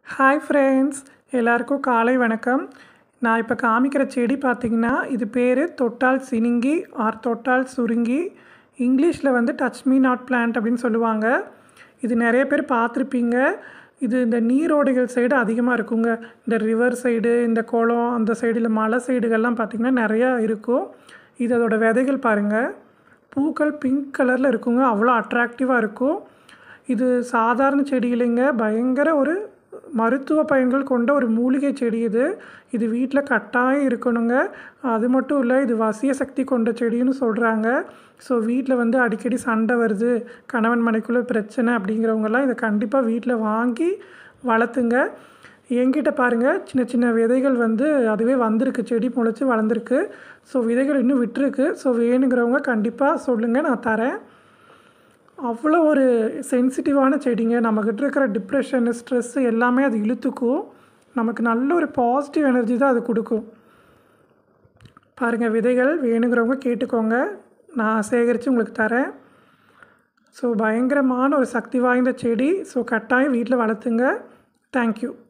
hi friends எல்லாருக்கும் காலை வணக்கம் நான் இப்போ காமிக்கிற செடி பார்த்திங்கன்னா இது பேர் தொட்டால் சினிங்கி ஆர் தொட்டால் சுருங்கி இங்கிலீஷில் வந்து டச் மீ நாட் பிளான்ட் அப்படின்னு சொல்லுவாங்க இது நிறைய பேர் பார்த்துருப்பீங்க இது இந்த நீரோடைகள் சைடு அதிகமாக இருக்குங்க இந்த ரிவர் சைடு இந்த குளம் அந்த சைடில் மலை சைடுகள்லாம் பார்த்திங்கன்னா நிறையா இருக்கும் இது அதோட விதைகள் பாருங்கள் பூக்கள் பிங்க் கலரில் இருக்குங்க அவ்வளோ அட்ராக்டிவாக இருக்கும் இது சாதாரண செடி இல்லைங்க பயங்கர ஒரு மருத்துவ பயன்கள் கொண்ட ஒரு மூலிகை செடி இது இது வீட்டில் கட்டாயம் இருக்கணுங்க அது மட்டும் இல்லை இது வசிய சக்தி கொண்ட செடின்னு சொல்கிறாங்க ஸோ வீட்டில் வந்து அடிக்கடி சண்டை வருது கணவன் மனைக்குள்ளே பிரச்சனை அப்படிங்கிறவங்கெல்லாம் இதை கண்டிப்பாக வீட்டில் வாங்கி வளர்த்துங்க என்கிட்ட பாருங்கள் சின்ன சின்ன விதைகள் வந்து அதுவே வந்திருக்கு செடி முளைச்சி வளர்ந்துருக்கு ஸோ விதைகள் இன்னும் விட்டுருக்கு ஸோ வேணுங்கிறவங்க கண்டிப்பாக சொல்லுங்கள் நான் தரேன் அவ்வளோ ஒரு சென்சிட்டிவான செடிங்க நம்மக்கிட்ட இருக்கிற டிப்ரெஷன் ஸ்ட்ரெஸ்ஸு எல்லாமே அது இழுத்துக்கும் நமக்கு நல்ல ஒரு பாசிட்டிவ் எனர்ஜி தான் அது கொடுக்கும் பாருங்கள் விதைகள் வேணுங்கிறவங்க கேட்டுக்கோங்க நான் சேகரித்து உங்களுக்கு தரேன் ஸோ பயங்கரமான ஒரு சக்தி வாய்ந்த செடி ஸோ கட்டாயம் வீட்டில் வளர்த்துங்க தேங்க்யூ